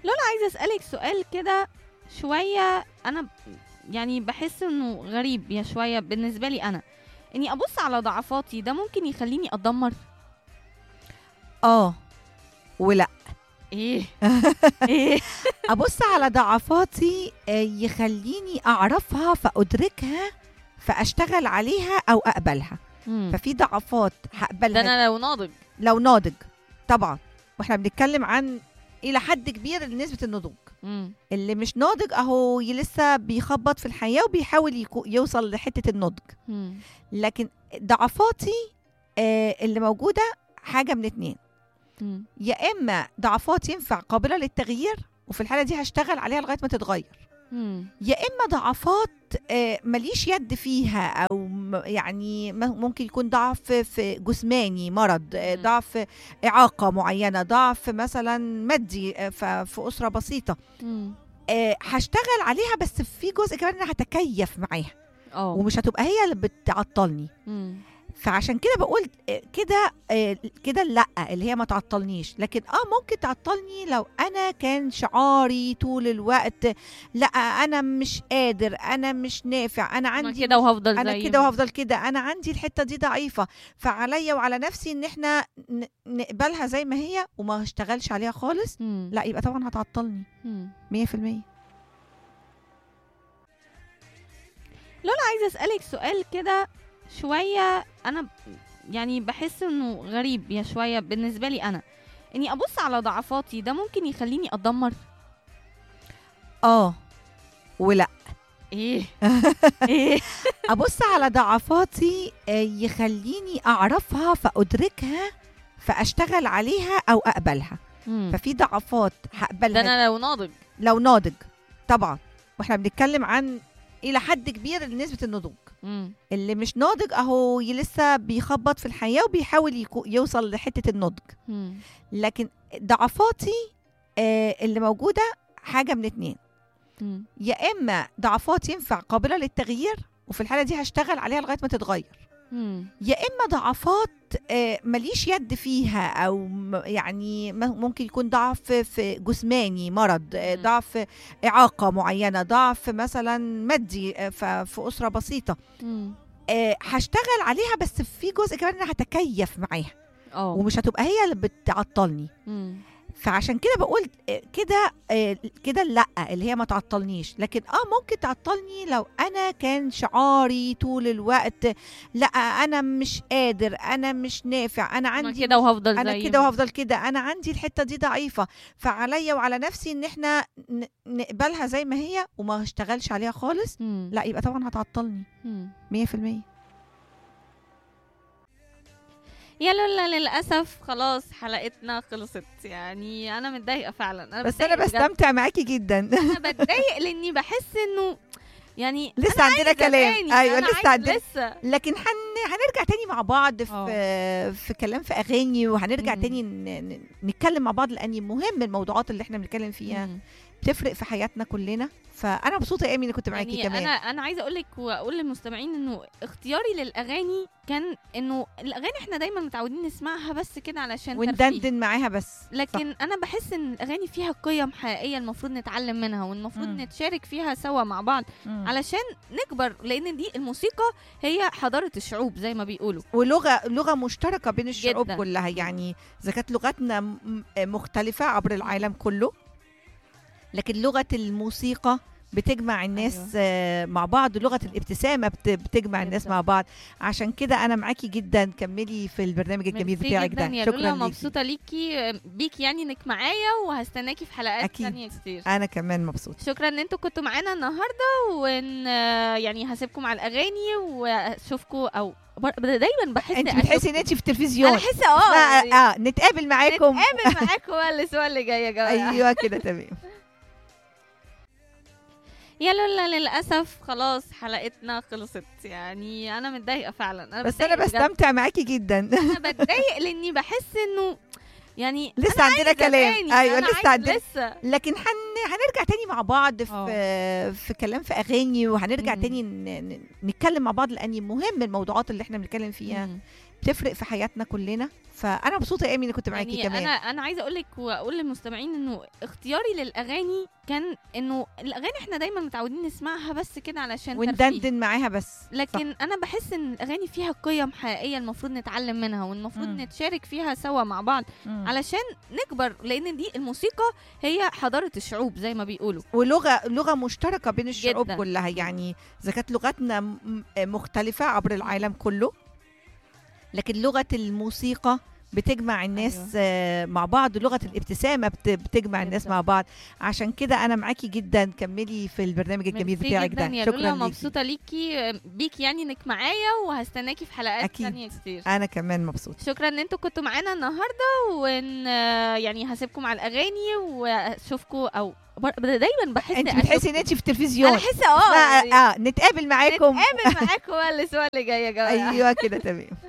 عايزة أسألِك سؤال كده شوية أنا ب يعني باحس إنه غريب يا شوية بالنسبة لي أنا، إني أبُص على ضعفاتي ده ممكن يخلّيني أتدمّر؟ آه، ولأ. إيه؟ إيه؟ أبُص على ضعفاتي آآ يخلّيني أعرفها فأدركها فأشتغل عليها أو أقبلها، إمم. ففي ضعفات ده هاقبلها أنا لو ناضج. لو ناضج طبعًا، وإحنا بنتكلم عن إلى حد كبير نسبة النضوج، إمم. اللي مش ناضج أهو ي لسه بيخبّط في الحياة وبيحاول يكو يوصل لحتة النضج، إمم. لكن ضعفاتي آآ اللي موجودة حاجة من 2 إمم. يا إما ضعفات ينفع قابلة للتغيير وفي الحالة دي هاشتغل عليها لغاية ما تتغير، إمم. يا إما ضعفات آآ ما ليش يد فيها أو م يعني م ممكن يكون ضعف في جسماني مرض، آآ إمم. ضعف إعاقة معيّنة، ضعف مثلًا مادي آآ ف في أسرة بسيطة، إمم. آآ هاشتغل عليها بس في جزء كمان أنا هاتكيّف معاها، آه. ومش هتبقى هي اللي بتعطّلني. إمم. فعشان كده باقول آآ كده آآ كده لأ، اللي هي ما تعطّلنيش، لكن آه ممكن تعطّلني لو أنا كان شعاري طول الوقت لأ، أنا مش قادر، أنا مش نافع، أنا أنا عندي كده وهافضل أنا زي كده ما وهافضل كده، أنا عندي الحتّة دي ضعيفة، فعليّا وعلى نفسي إن إحنا ن نقبلها زي ما هي وما اشتغلش عليها خالص، إمم. لأ يبقى طبعًا هتعطّلني إمم. 100%. عايزة أسألِك سؤال كده شوية أنا ب يعني باحس إنه غريب يا شوية بالنسبة لي أنا، إني أبُص على ضعفاتي ده ممكن يخلّيني أتدمّر؟ آه، ولأ. إيه؟ إيه؟ أبُص على ضعفاتي آآ يخلّيني أعرفها فأدركها فأشتغل عليها أو أقبلها، إمم. ففي ضعفات ده هاقبلها أنا لو ناضج. لو ناضج طبعًا، وإحنا بنتكلم عن إلى حد كبير نسبة النضوج، إمم. اللي مش ناضج أهو ي لسه بيخبّط في الحياة وبيحاول يكو يوصل لحتة النضج، إمم. لكن ضعفاتي آآ اللي موجودة حاجة من 2 إمم. يا إما ضعفات ينفع قابلة للتغيير وفي الحالة دي هاشتغل عليها لغاية ما تتغير. إمم. يا إما ضعفات آآ ما ليش يد فيها أو م يعني م ممكن يكون ضعف في جسماني مرض، آآ إمم. ضعف إعاقة معيّنة، ضعف مثلًا مادي آآ ف في أسرة بسيطة، إمم. آآ هاشتغل عليها بس في جزء كمان أنا هاتكيّف معاها، آه. ومش هتبقى هي اللي بتعطّلني. إمم. فعشان كده باقول آآ كده آآ كده لأ، اللي هي ما تعطّلنيش، لكن آه ممكن تعطّلني لو أنا كان شعاري طول الوقت لأ، أنا مش قادر، أنا مش نافع، أنا أنا عندي كده وهافضل أنا زي كده ما وهافضل كده، أنا عندي الحتّة دي ضعيفة، فعليّا وعلى نفسي إن إحنا ن نقبلها زي ما هي وما اشتغلش عليها خالص، إمم. لأ يبقى طبعًا هتعطّلني إمم. 100%. يا لولا للأسف خلاص حلقتنا خلصت، يعني أنا متضايقة فعلًا، أنا بس أنا باتضايق بجد. باستمتع معاكِ جدًا. أنا باتضايق لإني باحس إنه يعني لسه أنا عندنا عايزة كلام، أغاني، أيوه أنا لسه عايزة عندنا لسه. لكن هن هنرجع تاني مع بعض في في كلام في أغاني وهنرجع إمم. تاني ن ن نتكلم مع بعض لأن مهم الموضوعات اللي إحنا بنتكلم فيها إمم. بتفرق في حياتنا كلنا، فأنا مبسوطة يا إيمي إني كنت معاكِ يعني كمان. أنا أنا عايزة أقول لِك وأقول للمستمعين إنه اختياري للأغاني كان إنه الأغاني إحنا دايمًا متعودين نسمعها بس كده علشان ترفيه، وندندن معاها بس. صح. لكن أنا باحس إن الأغاني فيها قِيَم حقيقية المفروض نتعلم منها، والمفروض إمم. نتشارك فيها سوا مع بعض إمم. علشان نكبر، لإن دي الموسيقى هي حضارة الشعوب زي ما بيقولوا. ولغة لغة مشتركة بين الشعوب جدًا. كلها، يعني إذا كانت لغتنا م مختلفة عبر العالم كله، لكن لغة الموسيقى بتجمع الناس أيوه. آآ مع بعض، لغة الابتسامة بت بتجمع الناس جدًا. مع بعض، عشان كده أنا معاكِ جدًا، كمّلي في البرنامج الجميل ميرسي بتاعِك جدًا ده، يا شكرًا لولا، ليكِ. مبسوطة ليكِ بيكِ يعني إنِّك معايا، وهاستناكِ في حلقات أكيد. تانية كتير. أنا كمان مبسوطة. شكرًا إن أنتم كنتم معانا النهارده، وإن يعني هاسيبكم على الأغاني وأشوفكم أو بر دايمًا باحس أنتِ بتحسي إن أشوفكم. أنتِ في التلفزيون. أنا أحس آه، اسمها يعني آه، نتقابل معاكم. نتقابل معاكم بقى الأسبوع اللي جاي يا جماعة. أيوه كده تمام. يا لولا للأسف خلاص حلقتنا خلصت، يعني أنا متضايقة فعلًا، أنا بس أنا باتضايق بجد. باستمتع معاكِ جدًا. أنا باتضايق لإني باحس إنه يعني لسه أنا عندنا عايزة كلام، أغاني، أيوه أنا لسه عايزة عندنا لسه. لكن هن هنرجع تاني مع بعض في في كلام في أغاني، وهنرجع إمم. تاني ن ن نتكلم مع بعض لأن مهم الموضوعات اللي إحنا بنتكلم فيها إمم. بتفرق في حياتنا كلنا فانا مبسوطه يا ايمي اني كنت معاكي يعني كمان انا انا عايزه اقول لك واقول للمستمعين انه اختياري للاغاني كان انه الاغاني احنا دايما متعودين نسمعها بس كده علشان ترفيه. وندندن معاها بس لكن صح. انا بحس ان الاغاني فيها قيم حقيقيه المفروض نتعلم منها والمفروض مم. نتشارك فيها سوا مع بعض مم. علشان نكبر لان دي الموسيقى هي حضاره الشعوب زي ما بيقولوا ولغه لغه مشتركه بين الشعوب جداً. كلها يعني اذا كانت لغتنا م- مختلفه عبر العالم كله لكن لغه الموسيقى بتجمع الناس أيوة. أيوة. مع بعض لغه الابتسامه بت- بتجمع الناس جداً. مع بعض عشان كده انا معاكي جدا كملي في البرنامج الجميل ميرسي بتاعك جدا ده يا شكرا لولا ليكي مبسوطه ليكي بيك يعني انك معايا وهستناكي في حلقات أكيد. تانية كتير انا كمان مبسوطه شكرا ان انتوا كنتوا معانا النهارده وان يعني هسيبكم على الاغاني واشوفكم او بر- دايما بحس انت بتحسي ان انت في التلفزيون انا احس اه اه, آه نتقابل معاكم نتقابل معاكم بقى الاسبوع اللي جاي يا جماعه ايوه كده تمام